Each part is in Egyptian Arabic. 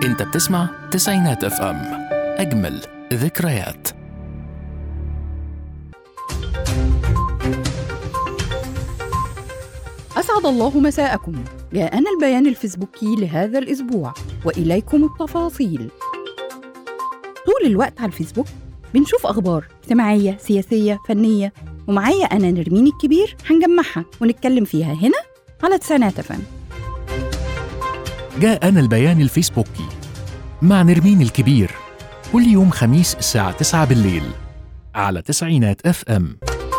انت بتسمع تسعينات اف ام اجمل ذكريات أسعد الله مساءكم جاءنا البيان الفيسبوكي لهذا الأسبوع وإليكم التفاصيل طول الوقت على الفيسبوك بنشوف أخبار اجتماعية سياسية فنية ومعايا أنا نرمين الكبير هنجمعها ونتكلم فيها هنا على تسعينات فم جاءنا البيان الفيسبوكي مع نرمين الكبير كل يوم خميس الساعة 9 بالليل على تسعينات اف ام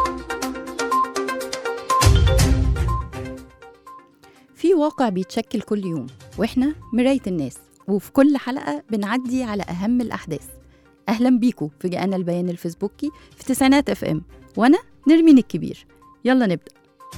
في واقع بيتشكل كل يوم وإحنا مراية الناس وفي كل حلقة بنعدي على أهم الأحداث أهلا بيكم في جاءنا البيان الفيسبوكي في تسعينات اف ام وأنا نرمين الكبير يلا نبدأ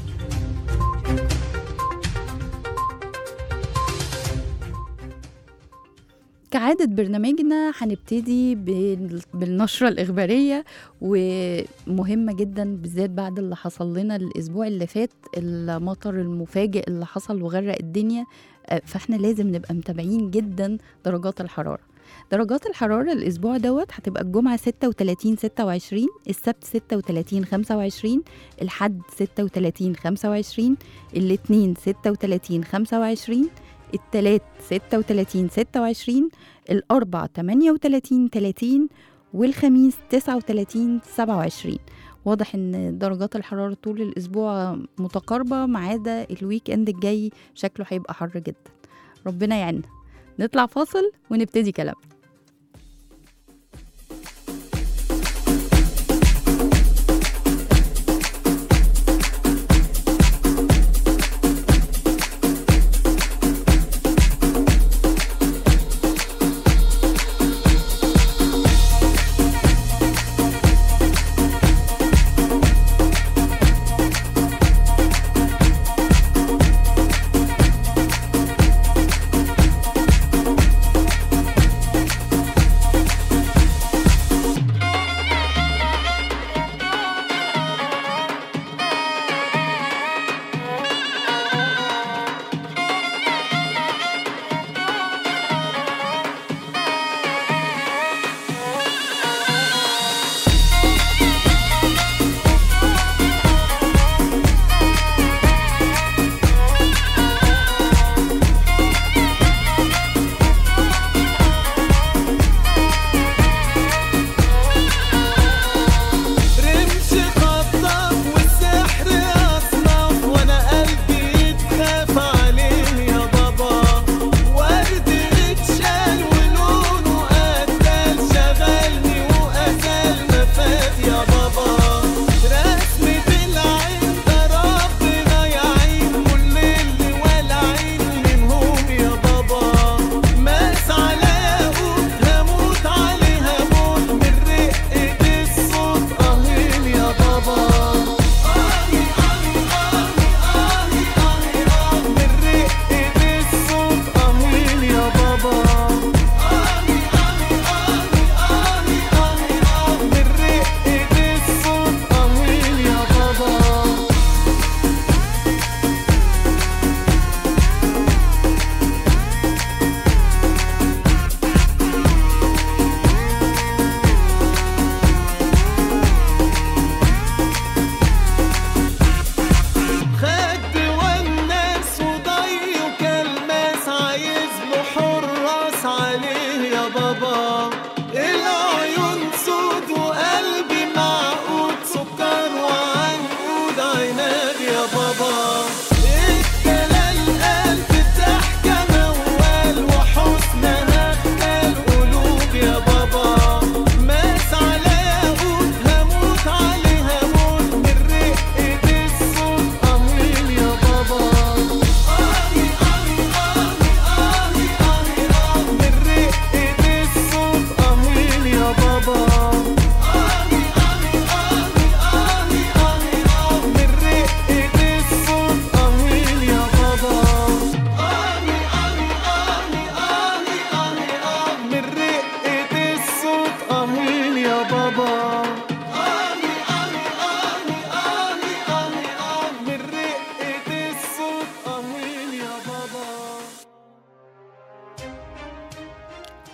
كعادة برنامجنا هنبتدي بال- بالنشرة الإخبارية ومهمة جدا بالذات بعد اللي حصل لنا الأسبوع اللي فات المطر المفاجئ اللي حصل وغرق الدنيا آه، فاحنا لازم نبقى متابعين جدا درجات الحرارة درجات الحرارة الأسبوع دوت هتبقى الجمعة 36 26 السبت 36 25 الحد 36 25 الاثنين 36 25 التلات 36 26 الأربع 38 30 والخميس 39 27 واضح ان درجات الحرارة طول الأسبوع متقاربة ما عدا الويك اند الجاي شكله هيبقى حر جدا ربنا يعيننا نطلع فاصل ونبتدي كلام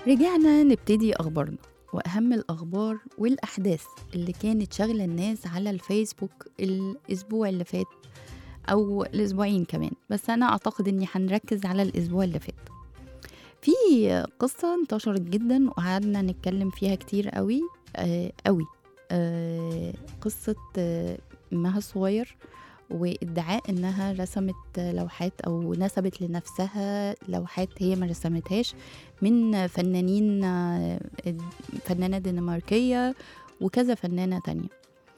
رجعنا نبتدي أخبارنا وأهم الأخبار والأحداث اللي كانت شاغلة الناس على الفيسبوك الأسبوع اللي فات أو الأسبوعين كمان بس أنا أعتقد إني هنركز على الأسبوع اللي فات في قصة انتشرت جدا وقعدنا نتكلم فيها كتير قوي آه قوي آه قصة آه مها الصغير وادعاء انها رسمت لوحات او نسبت لنفسها لوحات هي ما رسمتهاش من فنانين آه، فنانة دنماركية وكذا فنانة تانية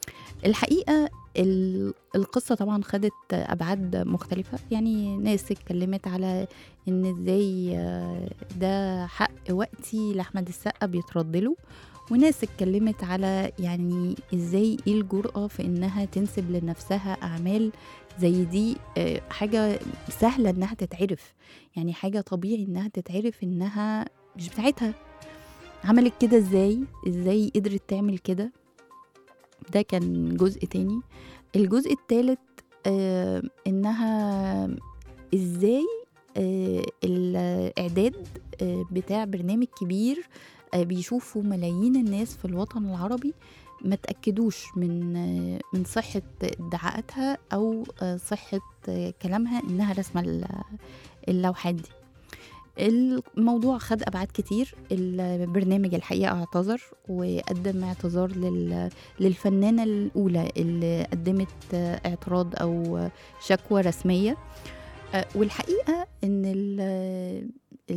الحقيقة ال- القصة طبعا خدت أبعاد مختلفة يعني ناس اتكلمت على إن إزاي آه، ده حق وقتي لأحمد السقا بيترد له وناس اتكلمت على يعني إزاي إيه الجرأة في إنها تنسب لنفسها أعمال زي دي آه، حاجة سهلة إنها تتعرف يعني حاجة طبيعي إنها تتعرف إنها مش بتاعتها عملت كده إزاي إزاي قدرت تعمل كده ده كان جزء تاني الجزء التالت آه إنها إزاي آه الإعداد آه بتاع برنامج كبير آه بيشوفوا ملايين الناس في الوطن العربي ما تأكدوش من آه من صحة ادعاءاتها أو آه صحة آه كلامها إنها رسمة ال- اللوحات دي الموضوع خد أبعاد كتير البرنامج الحقيقة اعتذر وقدم اعتذار لل... للفنانة الأولى اللي قدمت آه، اعتراض أو آه، شكوى رسمية آه، والحقيقة إن ال-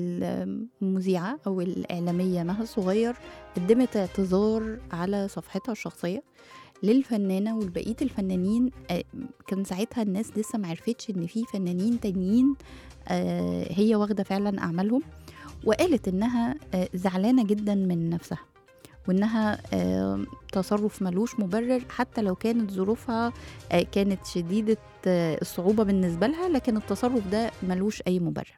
المذيعة أو الإعلامية مها الصغير قدمت اعتذار على صفحتها الشخصية للفنانة ولبقية الفنانين آه، كان ساعتها الناس لسه معرفتش إن في فنانين تانيين آه، هي واخدة فعلا أعمالهم وقالت إنها آه، زعلانة جدا من نفسها وإنها آه، تصرف ملوش مبرر حتى لو كانت ظروفها آه، كانت شديدة آه، الصعوبة بالنسبة لها لكن التصرف ده ملوش أي مبرر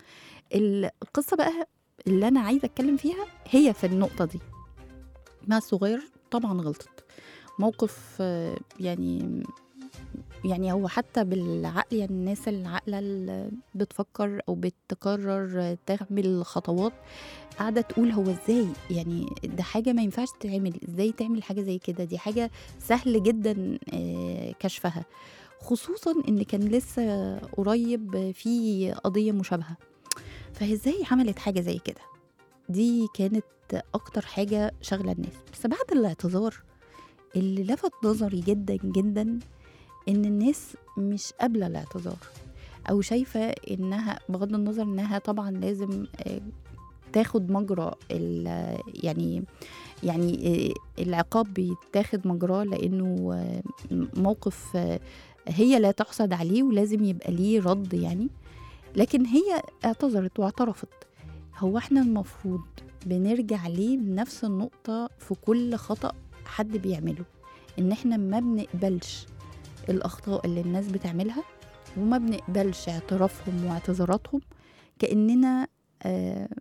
القصة بقى اللي أنا عايزة أتكلم فيها هي في النقطة دي مع الصغير طبعا غلطت موقف آه، يعني يعني هو حتى بالعقل يعني الناس العاقلة اللي بتفكر أو بتقرر تعمل خطوات قاعدة تقول هو ازاي يعني ده حاجة ما ينفعش تتعمل ازاي تعمل حاجة زي كده دي حاجة سهل جدا آه، كشفها خصوصا ان كان لسه قريب في قضية مشابهة فازاي عملت حاجة زي كده دي كانت اكتر حاجة شغلة الناس بس بعد الاعتذار اللي لفت نظري جدا جدا ان الناس مش قابله الاعتذار او شايفه انها بغض النظر انها طبعا لازم آه، تاخد مجرى ال- يعني يعني آه، العقاب بيتاخد مجراه لانه آه، موقف آه، هي لا تحسد عليه ولازم يبقى ليه رد يعني لكن هي اعتذرت واعترفت هو احنا المفروض بنرجع ليه بنفس النقطة في كل خطأ حد بيعمله ان احنا ما بنقبلش الأخطاء اللي الناس بتعملها وما بنقبلش اعترافهم واعتذاراتهم كأننا آه،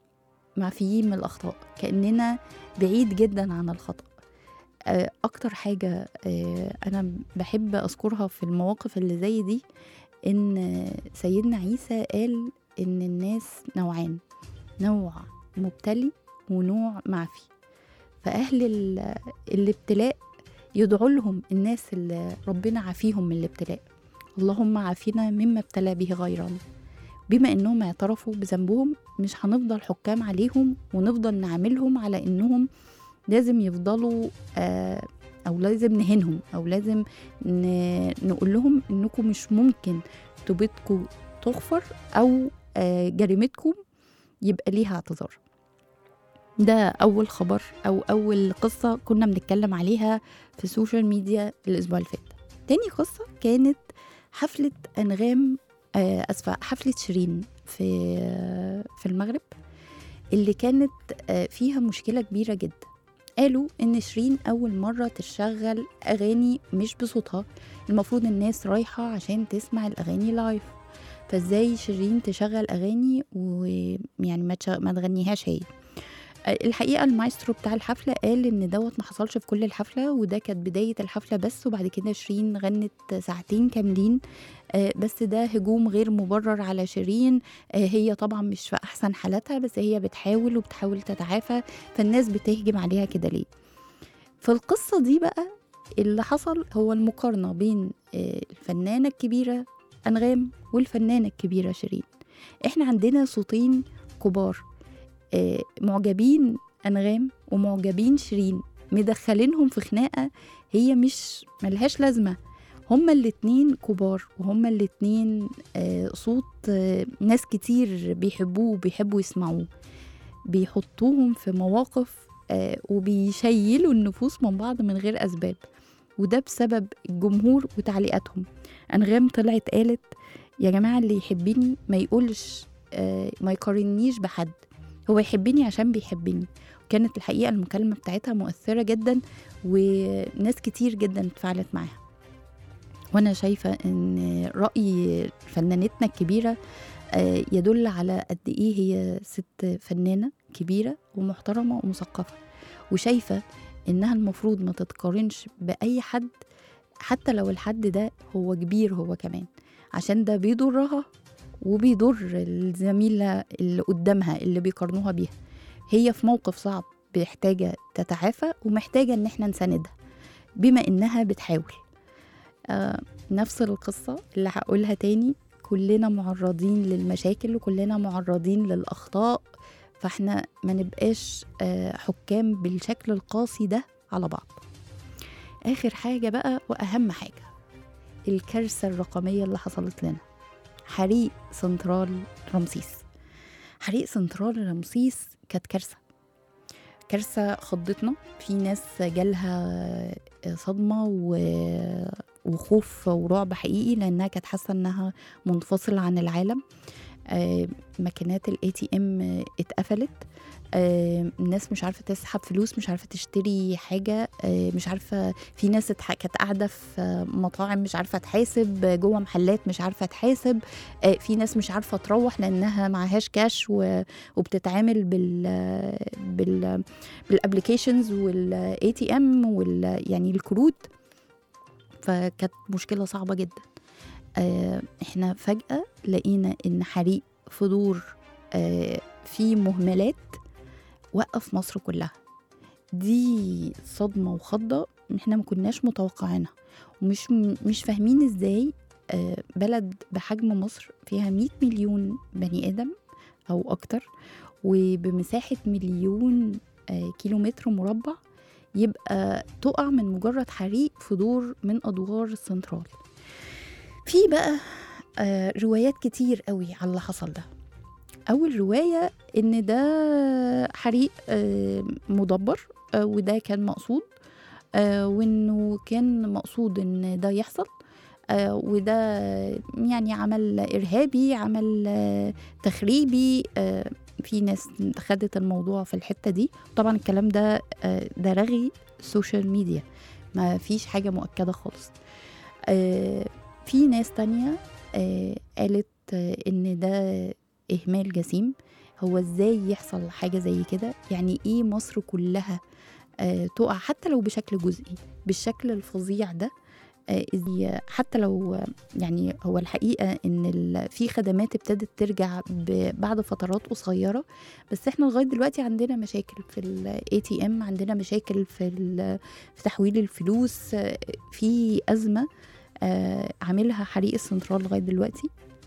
معفيين من الأخطاء كأننا بعيد جدا عن الخطأ آه، أكتر حاجة آه، أنا بحب أذكرها في المواقف اللي زي دي إن سيدنا عيسى قال إن الناس نوعان نوع مبتلي ونوع معفي فأهل ال- الابتلاء يدعو لهم الناس اللي ربنا عافيهم من الابتلاء اللهم عافينا مما ابتلى به غيرنا بما انهم اعترفوا بذنبهم مش هنفضل حكام عليهم ونفضل نعاملهم على انهم لازم يفضلوا آه او لازم نهينهم او لازم ن- نقول لهم انكم مش ممكن توبتكم تغفر او آه جريمتكم يبقى ليها اعتذار ده أول خبر أو أول قصة كنا بنتكلم عليها في السوشيال ميديا الأسبوع اللي فات تاني قصة كانت حفلة أنغام آه، أسفة حفلة شيرين في آه، في المغرب اللي كانت آه، فيها مشكلة كبيرة جدا قالوا إن شيرين أول مرة تشغل أغاني مش بصوتها المفروض الناس رايحة عشان تسمع الأغاني لايف فازاي شيرين تشغل أغاني ويعني ما, تشغ... ما تغنيهاش هي آه، الحقيقه المايسترو بتاع الحفله قال ان دوت ما حصلش في كل الحفله وده كانت بدايه الحفله بس وبعد كده شيرين غنت ساعتين كاملين آه، بس ده هجوم غير مبرر على شيرين آه، هي طبعا مش في احسن حالاتها بس هي بتحاول وبتحاول تتعافى فالناس بتهجم عليها كده ليه في القصه دي بقى اللي حصل هو المقارنه بين آه، الفنانه الكبيره انغام والفنانه الكبيره شيرين احنا عندنا صوتين كبار آه، معجبين انغام ومعجبين شيرين مدخلينهم في خناقه هي مش ملهاش لازمه هما الاتنين كبار وهما الاتنين آه، صوت آه، ناس كتير بيحبوه وبيحبوا يسمعوه بيحطوهم في مواقف آه، وبيشيلوا النفوس من بعض من غير أسباب وده بسبب الجمهور وتعليقاتهم أنغام طلعت قالت يا جماعة اللي يحبني ما يقولش آه، ما يقارنيش بحد هو يحبني عشان بيحبني وكانت الحقيقة المكالمة بتاعتها مؤثرة جدا وناس كتير جدا اتفاعلت معاها وانا شايفه ان راي فنانتنا الكبيره آه، يدل على قد ايه هي ست فنانه كبيره ومحترمه ومثقفه وشايفه انها المفروض ما تتقارنش باي حد حتى لو الحد ده هو كبير هو كمان عشان ده بيضرها وبيضر الزميله اللي قدامها اللي بيقارنوها بيها هي في موقف صعب محتاجه تتعافى ومحتاجه ان احنا نساندها بما انها بتحاول آه نفس القصة اللي هقولها تاني كلنا معرضين للمشاكل وكلنا معرضين للأخطاء فاحنا ما نبقاش آه حكام بالشكل القاسي ده على بعض آخر حاجة بقى وأهم حاجة الكارثة الرقمية اللي حصلت لنا حريق سنترال رمسيس حريق سنترال رمسيس كانت كارثة كارثة خضتنا في ناس جالها صدمة و... وخوف ورعب حقيقي لانها كانت حاسه انها منفصله عن العالم آه، ماكينات الاي تي ام اتقفلت آه، الناس مش عارفه تسحب فلوس مش عارفه تشتري حاجه آه، مش عارفه في ناس اتح- كانت قاعده في مطاعم مش عارفه تحاسب جوه محلات مش عارفه تحاسب آه، في ناس مش عارفه تروح لانها معهاش كاش و- وبتتعامل بال بال بالابلكيشنز والاي تي ام وال يعني الكروت فكانت مشكله صعبه جدا آه، احنا فجاه لقينا ان حريق في دور آه، فيه مهملات وقف مصر كلها دي صدمه وخضه احنا ما كناش متوقعينها ومش مش فاهمين ازاي آه، بلد بحجم مصر فيها 100 مليون بني ادم او اكتر وبمساحه مليون آه، كيلومتر مربع يبقى تقع من مجرد حريق في دور من ادوار السنترال في بقى آه، روايات كتير قوي على اللي حصل ده اول روايه ان ده حريق آه، مدبر آه، وده كان مقصود آه، وانه كان مقصود ان ده يحصل آه، وده يعني عمل ارهابي عمل آه، تخريبي آه، في ناس خدت الموضوع في الحته دي طبعا الكلام ده آه، ده رغي السوشيال ميديا ما فيش حاجه مؤكده خالص آه، في ناس تانية آه، قالت آه، ان ده اهمال جسيم هو ازاي يحصل حاجه زي كده يعني ايه مصر كلها آه، تقع حتى لو بشكل جزئي بالشكل الفظيع ده آه، إزاي- حتى لو آه، يعني هو الحقيقه ان ال- في خدمات ابتدت ترجع ب- بعد فترات قصيره بس احنا لغايه دلوقتي عندنا مشاكل في الاي تي ام عندنا مشاكل في ال- في تحويل الفلوس آه، في ازمه آه، عاملها حريق السنترال لغايه دلوقتي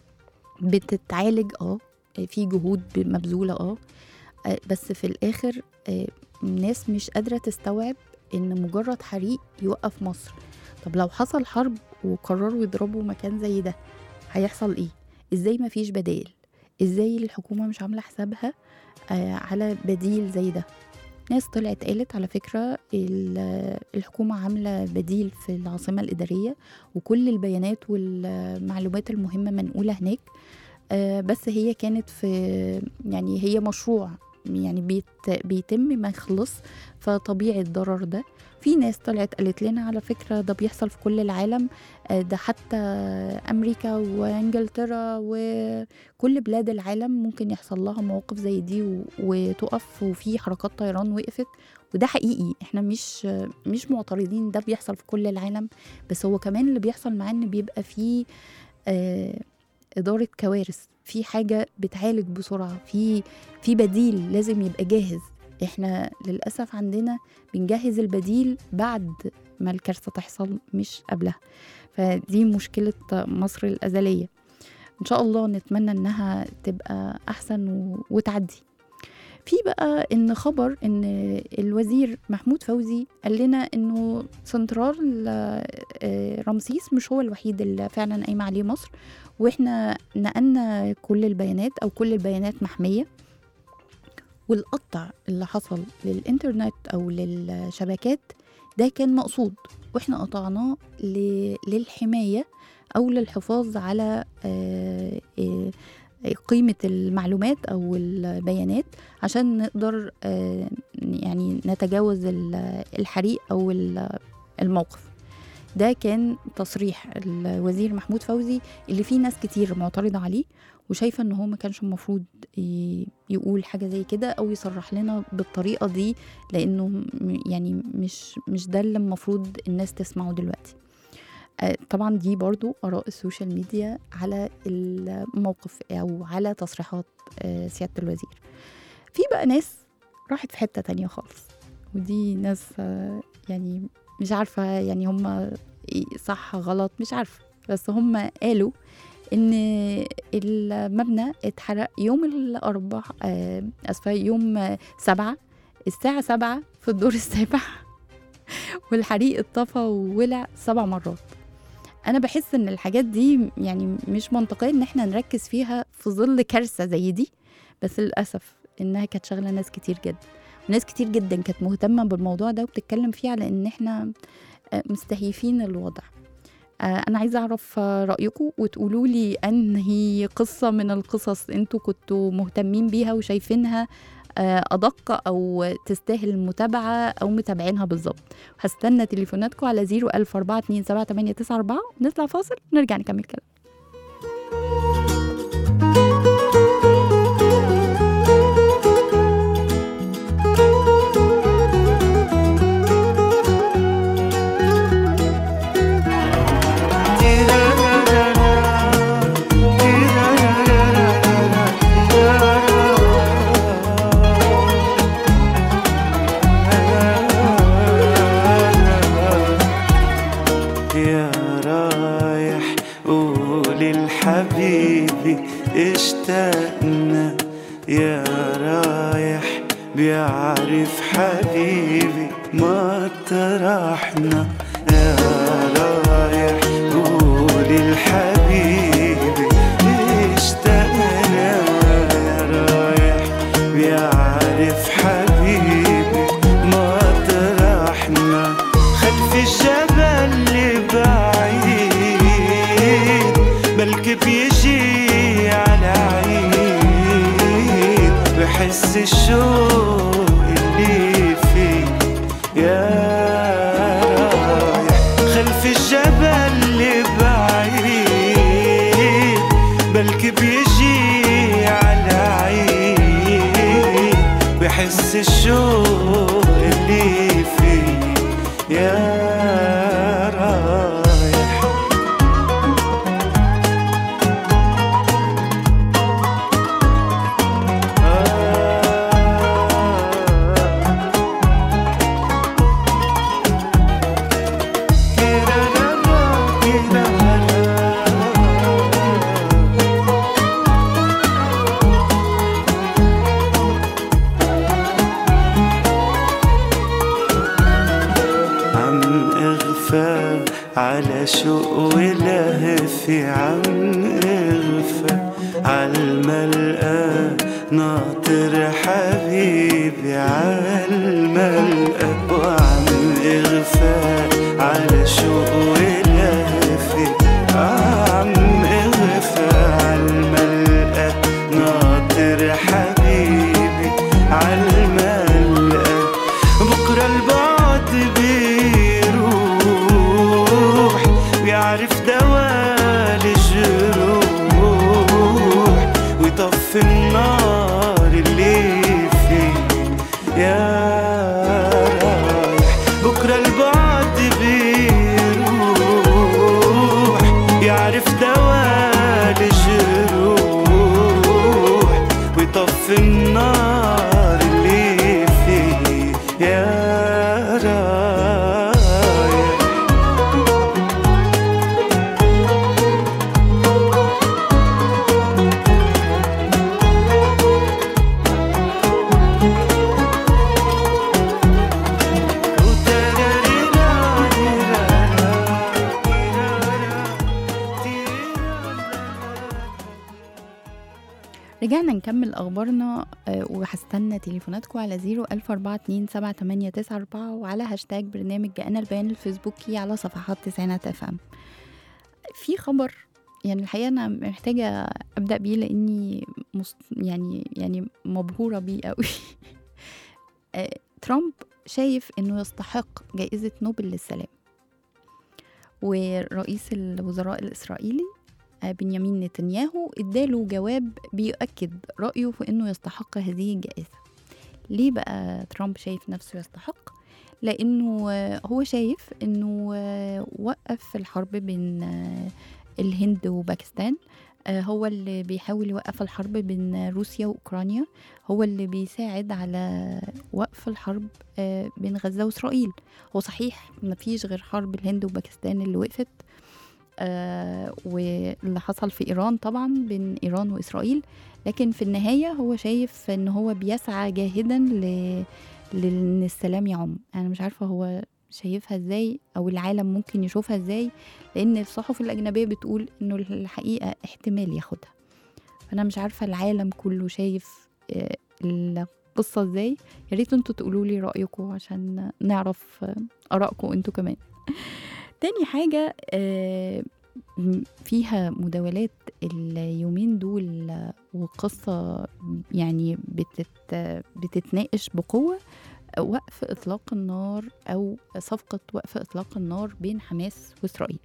بتتعالج اه في جهود مبذوله اه آه، بس في الاخر آه، الناس مش قادره تستوعب ان مجرد حريق يوقف مصر طب لو حصل حرب وقرروا يضربوا مكان زي ده هيحصل ايه ازاي ما فيش بدائل ازاي الحكومه مش عامله حسابها آه، على بديل زي ده ناس طلعت قالت على فكرة ال- الحكومة عاملة بديل في العاصمة الإدارية وكل البيانات والمعلومات المهمة منقولة هناك آه، بس هي كانت في يعني هي مشروع يعني بيت بيتم ما يخلص فطبيعي الضرر ده في ناس طلعت قالت لنا على فكرة ده بيحصل في كل العالم آه، ده حتى أمريكا وإنجلترا وكل بلاد العالم ممكن يحصل لها مواقف زي دي و- وتقف وفي حركات طيران وقفت وده حقيقي احنا مش مش معترضين ده بيحصل في كل العالم بس هو كمان اللي بيحصل معاه ان بيبقى فيه آه إدارة كوارث في حاجة بتعالج بسرعة في في بديل لازم يبقى جاهز احنا للأسف عندنا بنجهز البديل بعد ما الكارثة تحصل مش قبلها فدي مشكلة مصر الأزلية إن شاء الله نتمنى إنها تبقى أحسن و... وتعدي في بقى ان خبر ان الوزير محمود فوزي قال لنا انه سنترال آه، رمسيس مش هو الوحيد اللي فعلا قايمه عليه مصر واحنا نقلنا كل البيانات او كل البيانات محميه والقطع اللي حصل للإنترنت أو للشبكات ده كان مقصود وإحنا قطعناه ل- للحماية أو للحفاظ على آه، آه، قيمة المعلومات أو البيانات عشان نقدر آه، يعني نتجاوز ال- الحريق أو ال- الموقف ده كان تصريح الوزير محمود فوزي اللي فيه ناس كتير معترضة عليه وشايفة ان هو ما كانش المفروض ي- يقول حاجة زي كده او يصرح لنا بالطريقة دي لانه م- يعني مش مش ده اللي المفروض الناس تسمعه دلوقتي آه، طبعا دي برضو اراء السوشيال ميديا على الموقف او على تصريحات آه، سيادة الوزير في بقى ناس راحت في حتة تانية خالص ودي ناس آه، يعني مش عارفة يعني هم صح غلط مش عارفة بس هم قالوا ان المبنى اتحرق يوم الاربع آه، اسفه يوم آه، سبعة الساعة سبعة في الدور السابع والحريق اتطفى وولع سبع مرات انا بحس ان الحاجات دي يعني مش منطقية ان احنا نركز فيها في ظل كارثة زي دي بس للأسف انها كانت شغلة ناس كتير جدا وناس كتير جدا كانت مهتمة بالموضوع ده وبتتكلم فيه على ان احنا آه، مستهيفين الوضع آه، انا عايزه اعرف آه، رايكم وتقولوا لي انهي قصه من القصص انتوا كنتوا مهتمين بيها وشايفينها آه، ادق او تستاهل المتابعه او متابعينها بالظبط هستنى تليفوناتكم على 014278994 نطلع فاصل ونرجع نكمل كلام يا رايح قول لحبيبي اشتقنا يا رايح بيعرف حبيبي ما طرحنا يا رايح قول لحبيبي اشتقنا يا رايح بيعرف حبيبي ما طرحنا خلف الجبل اللي بعيد بلكي بيجي على عيد بحس الشوق اللي فيه يا رايح خلف الجبل اللي بعيد بلكي بيجي على عيد بحس الشوق اللي فيه يا رايح عم اغفى على شوق ولهفي عم اغفى عالملقى ناطر حبيبي عالملقى وعم اغفى على شوق ولهفي عم اغفى عالملقى ناطر حبيبي رجعنا نكمل أخبارنا آه، وهستنى تليفوناتكم على زيرو ألف أربعة اتنين سبعة تمانية تسعة أربعة وعلى هاشتاج برنامج جاءنا البيان الفيسبوكي على صفحات تسعينات اف ام في خبر يعني الحقيقة أنا محتاجة أبدأ بيه لأني مست... يعني يعني مبهورة بيه قوي آه، ترامب شايف إنه يستحق جائزة نوبل للسلام ورئيس الوزراء الإسرائيلي آه، بنيامين نتنياهو اداله جواب بيؤكد رأيه في إنه يستحق هذه الجائزة ليه بقى ترامب شايف نفسه يستحق؟ لأنه آه، هو شايف إنه آه، وقف الحرب بين آه، الهند وباكستان آه، هو اللي بيحاول يوقف الحرب بين روسيا وأوكرانيا هو اللي بيساعد على وقف الحرب آه، بين غزة وإسرائيل هو صحيح مفيش غير حرب الهند وباكستان اللي وقفت آه واللي حصل في إيران طبعا بين إيران وإسرائيل لكن في النهاية هو شايف إن هو بيسعى جاهدا ل... لأن السلام يعم أنا مش عارفة هو شايفها ازاي او العالم ممكن يشوفها ازاي لان الصحف الاجنبيه بتقول انه الحقيقه احتمال ياخدها فانا مش عارفه العالم كله شايف آه، القصه ازاي يا ريت انتوا تقولوا لي رايكم عشان نعرف آه، ارائكم انتوا كمان تاني حاجه آه، م- فيها مداولات اليومين دول آه، وقصه يعني بتت بتتناقش بقوه وقف اطلاق النار او صفقه وقف اطلاق النار بين حماس واسرائيل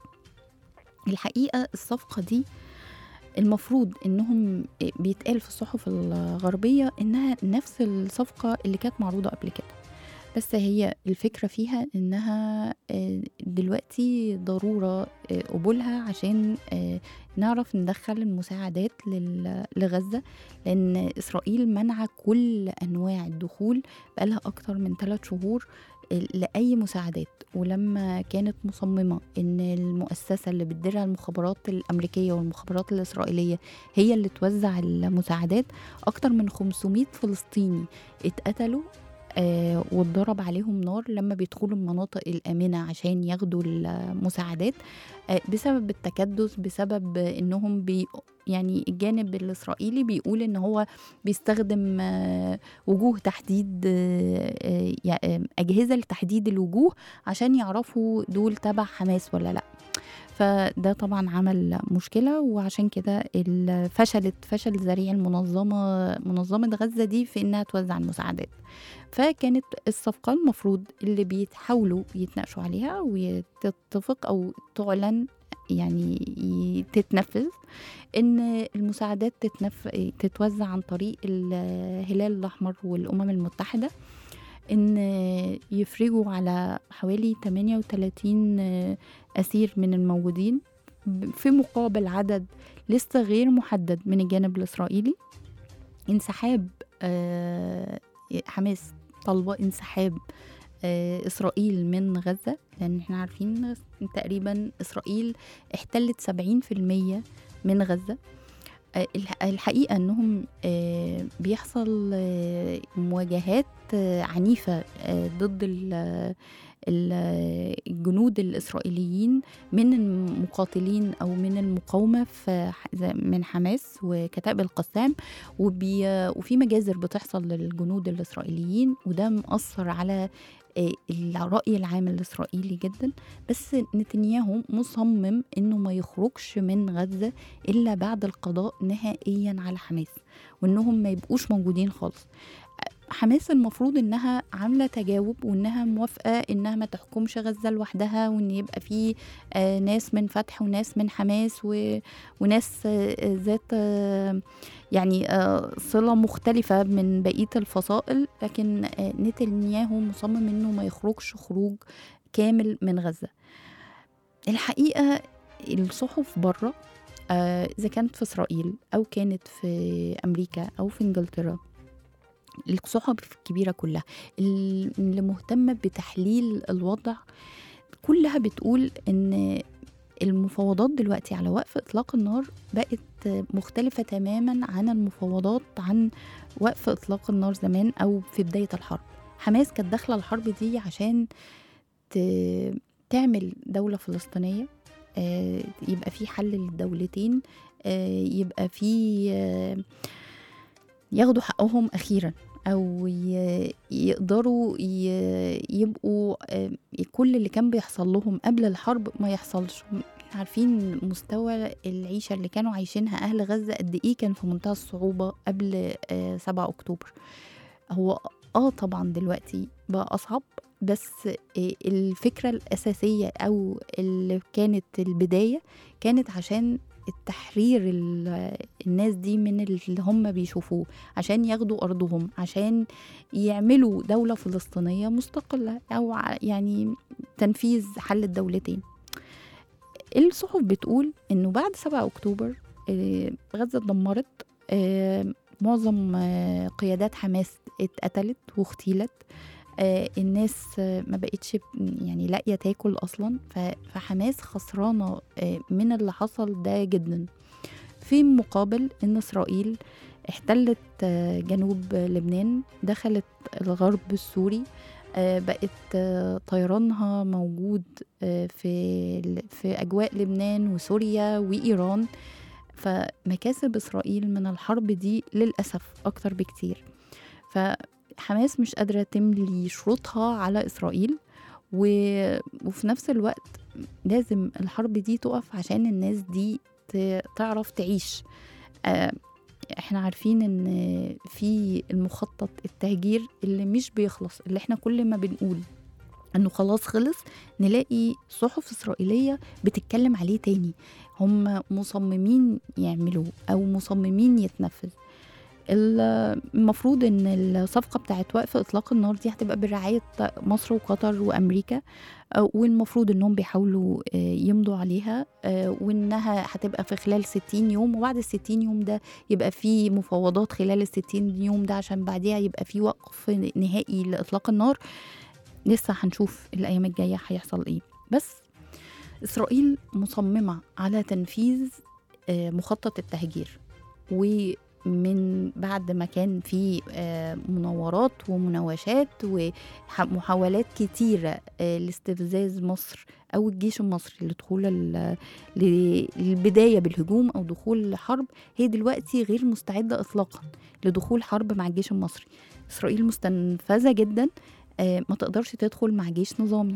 الحقيقه الصفقه دي المفروض انهم بيتقال في الصحف الغربيه انها نفس الصفقه اللي كانت معروضه قبل كده بس هي الفكره فيها انها آه، دلوقتي ضروره آه، قبولها عشان آه، نعرف ندخل المساعدات لل- لغزه لان اسرائيل منع كل انواع الدخول بقالها اكتر من ثلاث شهور لاي مساعدات ولما كانت مصممه ان المؤسسه اللي بتديرها المخابرات الامريكيه والمخابرات الاسرائيليه هي اللي توزع المساعدات اكتر من 500 فلسطيني اتقتلوا آه واتضرب عليهم نار لما بيدخلوا المناطق الآمنة عشان ياخدوا المساعدات آه بسبب التكدس بسبب انهم بي يعني الجانب الإسرائيلي بيقول ان هو بيستخدم آه وجوه تحديد آه آه يع- آه، أجهزة لتحديد الوجوه عشان يعرفوا دول تبع حماس ولا لا فده طبعا عمل مشكلة وعشان كده ال- فشلت فشل ذريع المنظمة منظمة غزة دي في إنها توزع المساعدات فكانت الصفقة المفروض اللي بيتحاولوا يتناقشوا عليها وتتفق أو تعلن يعني ي- تتنفذ ان المساعدات تتنف... تتوزع عن طريق الهلال الاحمر والامم المتحده ان يفرجوا على حوالي 38 اسير من الموجودين في مقابل عدد لسه غير محدد من الجانب الاسرائيلي انسحاب آه، حماس طالبه انسحاب آه، اسرائيل من غزه لان احنا عارفين تقريبا اسرائيل احتلت 70% من غزه آه، الح- الحقيقه انهم آه، بيحصل آه، مواجهات آه، عنيفه آه، ضد ال- ال- الجنود الاسرائيليين من المقاتلين او من المقاومه في ح- زي- من حماس وكتائب القسام وبي وفي مجازر بتحصل للجنود الاسرائيليين وده مأثر على آه، الرأي العام الإسرائيلي جدا بس نتنياهو مصمم إنه ما يخرجش من غزة إلا بعد القضاء نهائيا على حماس وإنهم ما يبقوش موجودين خالص حماس المفروض انها عامله تجاوب وانها موافقه انها ما تحكمش غزه لوحدها وان يبقى في آه، ناس من فتح وناس من حماس و... وناس آه، آه، ذات آه، يعني آه، صله مختلفه من بقيه الفصائل لكن آه، نتنياهو مصمم انه ما يخرجش خروج كامل من غزه الحقيقه الصحف بره آه، اذا كانت في اسرائيل او كانت في امريكا او في انجلترا الصحف الكبيره كلها اللي مهتمه بتحليل الوضع كلها بتقول ان المفاوضات دلوقتي على وقف اطلاق النار بقت مختلفه تماما عن المفاوضات عن وقف اطلاق النار زمان او في بدايه الحرب حماس كانت داخله الحرب دي عشان ت- تعمل دوله فلسطينيه آه، يبقى في حل للدولتين آه، يبقى في آه، ياخدوا حقهم أخيرا أو ي- يقدروا ي- يبقوا آه، كل اللي كان بيحصل لهم قبل الحرب ما يحصلش عارفين مستوى العيشة اللي كانوا عايشينها أهل غزة قد إيه كان في منتهى الصعوبة قبل آه، 7 أكتوبر هو آه طبعا دلوقتي بقى أصعب بس آه، الفكرة الأساسية أو اللي كانت البداية كانت عشان التحرير ال- الناس دي من اللي هم بيشوفوه عشان ياخدوا أرضهم عشان يعملوا دولة فلسطينية مستقلة أو ع- يعني تنفيذ حل الدولتين الصحف بتقول انه بعد 7 اكتوبر آه، غزه اتدمرت آه، معظم آه، قيادات حماس اتقتلت واغتيلت آه، الناس آه، ما بقتش يعني لاقيه تاكل اصلا ف- فحماس خسرانه آه، من اللي حصل ده جدا في مقابل ان اسرائيل احتلت آه، جنوب لبنان دخلت الغرب السوري آه، بقت آه، طيرانها موجود آه، في ال- في اجواء لبنان وسوريا وايران فمكاسب اسرائيل من الحرب دي للاسف اكتر بكتير فحماس مش قادره تملي شروطها على اسرائيل و... وفي نفس الوقت لازم الحرب دي تقف عشان الناس دي ت... تعرف تعيش آه، احنا عارفين ان في المخطط التهجير اللي مش بيخلص اللي احنا كل ما بنقول انه خلاص خلص نلاقي صحف اسرائيليه بتتكلم عليه تاني هم مصممين يعملوه او مصممين يتنفذ ال- المفروض ان الصفقه بتاعت وقف اطلاق النار دي هتبقى برعايه مصر وقطر وامريكا آه، والمفروض انهم بيحاولوا آه، يمضوا عليها آه، وانها هتبقى في خلال 60 يوم وبعد ال 60 يوم ده يبقى في مفاوضات خلال ال 60 يوم ده عشان بعديها يبقى في وقف نهائي لاطلاق النار لسه هنشوف الايام الجايه هيحصل ايه بس اسرائيل مصممه على تنفيذ آه، مخطط التهجير ومن بعد ما كان في آه، مناورات ومناوشات ومحاولات كتيرة آه، لاستفزاز مصر أو الجيش المصري لدخول ال- ل- للبداية بالهجوم أو دخول حرب هي دلوقتي غير مستعدة إطلاقا لدخول حرب مع الجيش المصري إسرائيل مستنفذة جدا آه، ما تقدرش تدخل مع جيش نظامي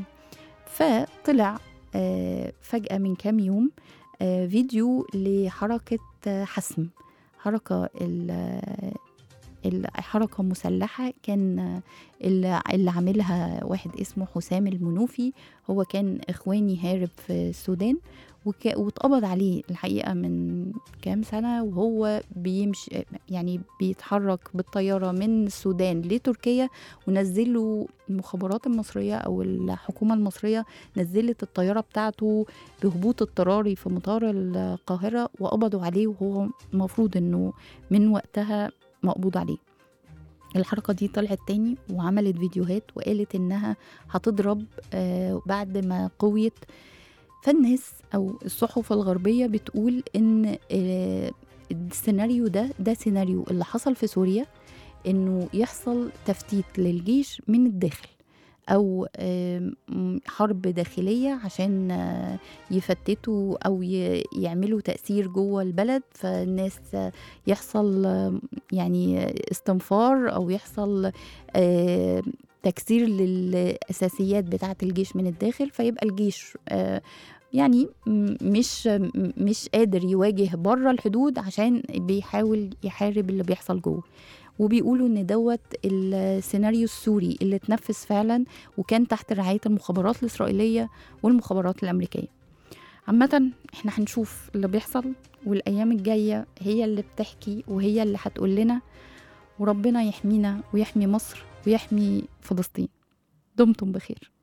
فطلع آه، فجأة من كام يوم آه، فيديو لحركة آه، حسم حركة ال- الحركة مسلحة كان آه، اللي اللي عاملها واحد اسمه حسام المنوفي هو كان إخواني هارب في السودان وك- واتقبض عليه الحقيقة من كام سنة وهو بيمشي يعني بيتحرك بالطيارة من السودان لتركيا ونزلوا المخابرات المصرية أو الحكومة المصرية نزلت الطيارة بتاعته بهبوط اضطراري في مطار القاهرة وقبضوا عليه وهو المفروض انه من وقتها مقبوض عليه الحركة دي طلعت تاني وعملت فيديوهات وقالت انها هتضرب آه بعد ما قويت فالناس او الصحف الغربية بتقول ان آه السيناريو ده ده سيناريو اللي حصل في سوريا انه يحصل تفتيت للجيش من الداخل او آم، حرب داخليه عشان آه، يفتتوا او ي- يعملوا تاثير جوه البلد فالناس آه، يحصل آه، يعني استنفار او يحصل آه، تكسير للاساسيات بتاعه الجيش من الداخل فيبقى الجيش آه، يعني م- مش م- مش قادر يواجه بره الحدود عشان بيحاول يحارب اللي بيحصل جوه وبيقولوا ان دوت السيناريو السوري اللي اتنفذ فعلا وكان تحت رعايه المخابرات الاسرائيليه والمخابرات الامريكيه عامة احنا هنشوف اللي بيحصل والايام الجايه هي اللي بتحكي وهي اللي هتقول لنا وربنا يحمينا ويحمي مصر ويحمي فلسطين دمتم بخير